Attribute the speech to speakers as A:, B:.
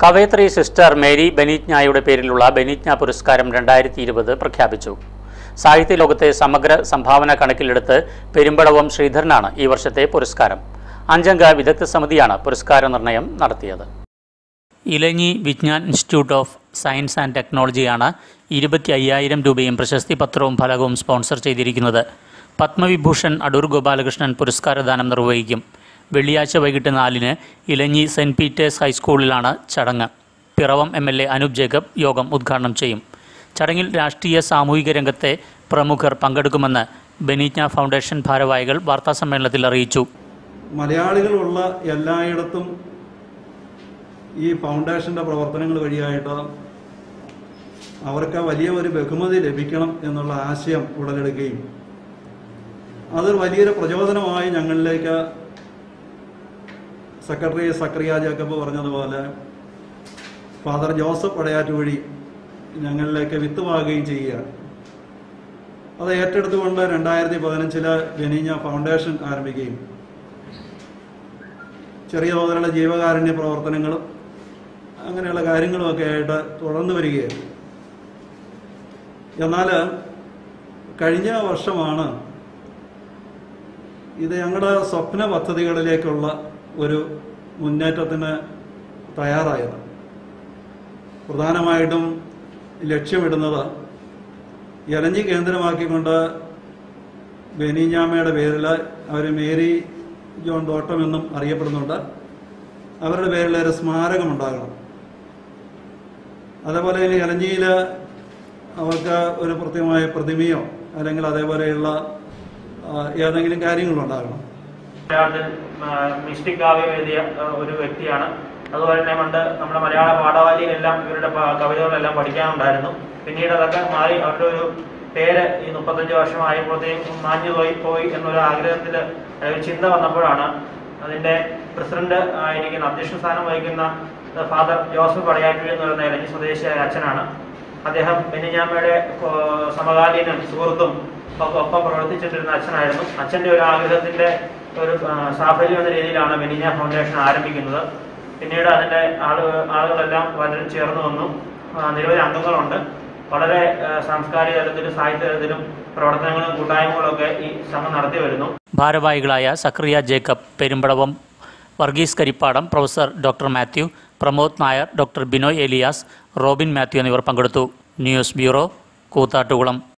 A: കവയത്രി sister Mary ബെനീറ്റ്ഞായുടെ പേരിലുള്ള ബെനീറ്റ്ഞ പുരസ്കാരം രണ്ടായിരത്തി ഇരുപത് പ്രഖ്യാപിച്ചു സാഹിത്യ ലോകത്തെ സമഗ്ര സംഭാവന കണക്കിലെടുത്ത് പെരുമ്പടവം ശ്രീധരനാണ് ഈ വർഷത്തെ പുരസ്കാരം അഞ്ചംഗ വിദഗ്ധ സമിതിയാണ് പുരസ്കാര നിർണയം നടത്തിയത് Elanji Vijnan institute of science and ടെക്നോളജിയാണ് ഇരുപത്തി അയ്യായിരം രൂപയും പ്രശസ്തി പത്രവും ഫലകവും സ്പോൺസർ ചെയ്തിരിക്കുന്നത് പത്മവിഭൂഷൺ അടൂർ ഗോപാലകൃഷ്ണൻ പുരസ്കാരദാനം നിർവഹിക്കും വെള്ളിയാഴ്ച വൈകിട്ട് നാലിന് ഇലഞ്ഞി സെൻറ് പീറ്റേഴ്സ് ഹൈസ്കൂളിലാണ് ചടങ്ങ് Piravom M L A Anoop Jacob യോഗം ഉദ്ഘാടനം ചെയ്യും ചടങ്ങിൽ രാഷ്ട്രീയ സാമൂഹിക രംഗത്തെ പ്രമുഖർ പങ്കെടുക്കുമെന്ന് ബെനീറ്റ്ന ഫൗണ്ടേഷൻ ഭാരവാഹികൾ വാർത്താസമ്മേളനത്തിൽ അറിയിച്ചു
B: മലയാളികളുള്ള എല്ലായിടത്തും ഈ ഫൗണ്ടേഷൻ്റെ പ്രവർത്തനങ്ങൾ വഴിയായിട്ട് അവർക്ക് വലിയ ഒരു ബഹുമതി ലഭിക്കണം എന്നുള്ള ആശയം ഉടലെടുക്കുകയും അതൊരു വലിയൊരു പ്രചോദനമായി ഞങ്ങളിലേക്ക് സെക്രട്ടറി സക്രിയ ജേക്കബ് പറഞ്ഞതുപോലെ ഫാദർ ജോസഫ് പടയാറ്റ് വഴി ഞങ്ങളിലേക്ക് വിത്തുവാകുകയും ചെയ്യുക അത് ഏറ്റെടുത്തുകൊണ്ട് രണ്ടായിരത്തി പതിനഞ്ചില് ബെനീഞ്ഞ ഫൗണ്ടേഷൻ ആരംഭിക്കുകയും ചെറിയ തോതിലുള്ള ജീവകാരുണ്യ പ്രവർത്തനങ്ങളും അങ്ങനെയുള്ള കാര്യങ്ങളുമൊക്കെ ആയിട്ട് തുടർന്നു വരികയാണ് എന്നാൽ കഴിഞ്ഞ വർഷമാണ് ഇത് ഞങ്ങളുടെ സ്വപ്ന പദ്ധതികളിലേക്കുള്ള ഒരു മുന്നേറ്റത്തിന് തയ്യാറായത് പ്രധാനമായിട്ടും ലക്ഷ്യമിടുന്നത് ഇലഞ്ഞി കേന്ദ്രമാക്കിക്കൊണ്ട് ബെനീഞ്ഞാമയുടെ പേരിൽ അവർ മേരി ജോൺ തോട്ടം എന്നും അറിയപ്പെടുന്നുണ്ട് അവരുടെ പേരിൽ ഒരു സ്മാരകം ഉണ്ടാകണം അതേപോലെ തന്നെ ഇലഞ്ഞിയിൽ അവർക്ക് ഒരു കൃത്യമായ പ്രതിമയോ അല്ലെങ്കിൽ അതേപോലെയുള്ള ആ, ഏതെങ്കിലും കാര്യങ്ങളുണ്ടാകണം
C: മലയാളത്തിൽ മിസ്റ്റിക് കാവ്യം എഴുതിയ ആ, ഒരു വ്യക്തിയാണ് അതുപോലെ തന്നെ പണ്ട് നമ്മുടെ മലയാള പാഠവാലിയിലെല്ലാം ഇവരുടെ പ- കവിതകളെല്ലാം പഠിക്കാനുണ്ടായിരുന്നു പിന്നീട് അതൊക്കെ മാറി അവരുടെ ഒരു പേര് ഈ മുപ്പത്തഞ്ച് വർഷമായപ്പോഴത്തേക്കും മാഞ്ഞു പോയി പോയി എന്നൊരു ആഗ്രഹത്തിൽ ഒരു ചിന്ത വന്നപ്പോഴാണ് അതിന്റെ പ്രസിഡന്റ് ആയിരിക്കുന്ന അധ്യക്ഷ സ്ഥാനം വഹിക്കുന്ന ഫാദർ ജോസഫ് പടയാറ്റൂർ എന്ന് പറയുന്ന ഇലഞ്ഞി സ്വദേശിയായ അച്ഛനാണ് അദ്ദേഹം ബെന്നിഞ്ഞാമ്മയുടെ ഏഹ്, സമകാലീനും സുഹൃത്തും ഒക്കെ ഒപ്പം പ്രവർത്തിച്ചിട്ടിരുന്ന അച്ഛനായിരുന്നു അച്ഛന്റെ ഒരു ആഗ്രഹത്തിന്റെ ഒരു ആ, സാഫല്യം എന്ന രീതിയിലാണ് ബെനിഞ്ഞ ഫൗണ്ടേഷൻ ആരംഭിക്കുന്നത് പിന്നീട് അതിന്റെ ആളു ആളുകളെല്ലാം പലരും ചേർന്ന് വന്നു ആ, നിരവധി അംഗങ്ങളുണ്ട് വളരെ ആ, സാംസ്കാരിക തലത്തിലും സാഹിത്യ തലത്തിലും പ്രവർത്തനങ്ങളും കൂട്ടായ്മകളും ഒക്കെ ഈ സംഘം നടത്തി വരുന്നു
A: ഭാരവാഹികളായ Zacharia Jacob Perumbadavam Varghese Karippadam professor doctor Mathew Pramod Nair doctor Binoy Elias Robin Mathew എന്നിവർ പങ്കെടുത്തു ന്യൂസ് ബ്യൂറോ കൂത്താട്ടുകുളം